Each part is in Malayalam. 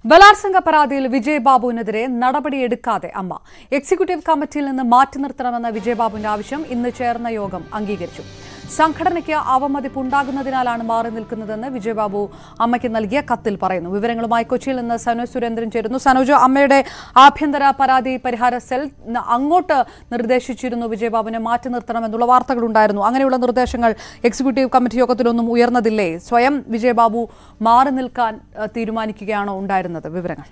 ബലാത്സംഗ പരാതിയിൽ വിജയ് ബാബുവിനെതിരെ നടപടിയെടുക്കാതെ അമ്മ എക്സിക്യൂട്ടീവ് കമ്മിറ്റിയിൽ നിന്ന് മാറ്റി നിർത്തണമെന്ന വിജയ് ബാബുവിന്റെ ആവശ്യം ഇന്ന് ചേർന്ന യോഗം അംഗീകരിച്ചു സംഘടനയ്ക്ക് അവമതിപ്പുണ്ടാകുന്നതിനാലാണ് മാറി നിൽക്കുന്നതെന്ന് വിജയ് ബാബു അമ്മയ്ക്ക് നൽകിയ കത്തിൽ പറയുന്നു വിവരങ്ങളുമായി കൊച്ചിയിൽ നിന്ന് സനോജ് സുരേന്ദ്രൻ ചേരുന്നു സനോജ് അമ്മയുടെ ആഭ്യന്തര പരാതി പരിഹാര സെൽ ന- അങ്ങോട്ട് നിർദ്ദേശിച്ചിരുന്നു വിജയ് ബാബുവിനെ മാറ്റി നിർത്തണമെന്നുള്ള വാർത്തകളുണ്ടായിരുന്നു അങ്ങനെയുള്ള നിർദ്ദേശങ്ങൾ എക്സിക്യൂട്ടീവ് കമ്മിറ്റി യോഗത്തിലൊന്നും ഉയർന്നതില്ലേ സ്വയം വിജയ് ബാബു മാറി നിൽക്കാൻ ഏഹ്, തീരുമാനിക്കുകയാണോ ഉണ്ടായിരുന്നത് വിവരങ്ങൾ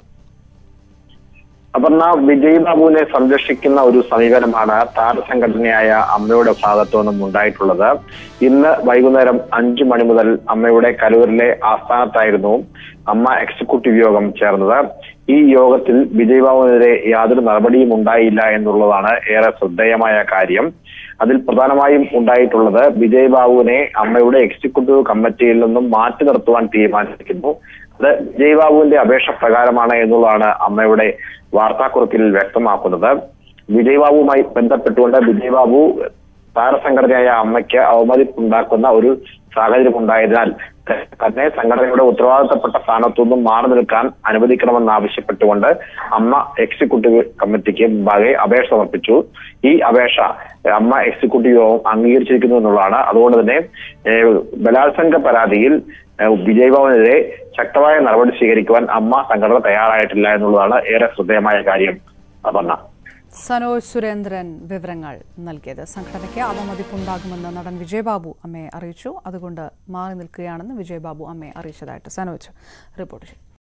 അപർണ വിജയ് ബാബുവിനെ സംരക്ഷിക്കുന്ന ഒരു സമീപനമാണ് താരസംഘടനയായ അമ്മയുടെ ഭാഗത്തു നിന്നും ഉണ്ടായിട്ടുള്ളത് ഇന്ന് വൈകുന്നേരം അഞ്ചു മണി മുതൽ അമ്മയുടെ കലൂരിലെ ആസ്ഥാനത്തായിരുന്നു അമ്മ എക്സിക്യൂട്ടീവ് യോഗം ചേർന്നത് ഈ യോഗത്തിൽ വിജയ് ബാബുവിനെതിരെ യാതൊരു നടപടിയും ഉണ്ടായില്ല എന്നുള്ളതാണ് ഏറെ ശ്രദ്ധേയമായ കാര്യം അതിൽ പ്രധാനമായും ഉണ്ടായിട്ടുള്ളത് വിജയ് ബാബുവിനെ അമ്മയുടെ എക്സിക്യൂട്ടീവ് കമ്മിറ്റിയിൽ നിന്നും മാറ്റി നിർത്തുവാൻ തീരുമാനിച്ചിരിക്കുന്നു അത് വിജയ് ബാബുവിന്റെ അപേക്ഷ പ്രകാരമാണ് എന്നുള്ളതാണ് അമ്മയുടെ വാർത്താക്കുറിപ്പിൽ വ്യക്തമാക്കുന്നത് വിജയ് ബാബുവുമായി ബന്ധപ്പെട്ടുകൊണ്ട് വിജയ് ബാബു താരസംഘടനയായ അമ്മയ്ക്ക് അവമതിപ്പുണ്ടാക്കുന്ന ഒരു സാഹചര്യം ഉണ്ടായതിനാൽ തന്നെ സംഘടനയുടെ ഉത്തരവാദിത്തപ്പെട്ട സ്ഥാനത്തു നിന്നും മാറി നിൽക്കാൻ അനുവദിക്കണമെന്ന് ആവശ്യപ്പെട്ടുകൊണ്ട് അമ്മ എക്സിക്യൂട്ടീവ് കമ്മിറ്റിക്ക് മുമ്പാകെ അപേക്ഷ സമർപ്പിച്ചു ഈ അപേക്ഷ അമ്മ എക്സിക്യൂട്ടീവ് യോഗം അംഗീകരിച്ചിരിക്കുന്നു എന്നുള്ളതാണ് അതുകൊണ്ട് തന്നെ ഏഹ്, ബലാത്സംഗ പരാതിയിൽ ഏഹ്, വിജയ് ഭവനെതിരെ ശക്തമായ നടപടി സ്വീകരിക്കുവാൻ അമ്മ സംഘടന തയ്യാറായിട്ടില്ല എന്നുള്ളതാണ് ഏറെ ശ്രദ്ധേയമായ കാര്യം അപർണ സനോജ് സുരേന്ദ്രൻ വിവരങ്ങൾ നൽകിയത് സംഘടനയ്ക്ക് അവമതിപ്പുണ്ടാകുമെന്ന് നടൻ വിജയബാബു അമ്മയെ അറിയിച്ചു അതുകൊണ്ട് മാറി നിൽക്കുകയാണെന്ന് വിജയബാബു അമ്മയെ അറിയിച്ചതായിട്ട് സനോജ് റിപ്പോർട്ട് ചെയ്തു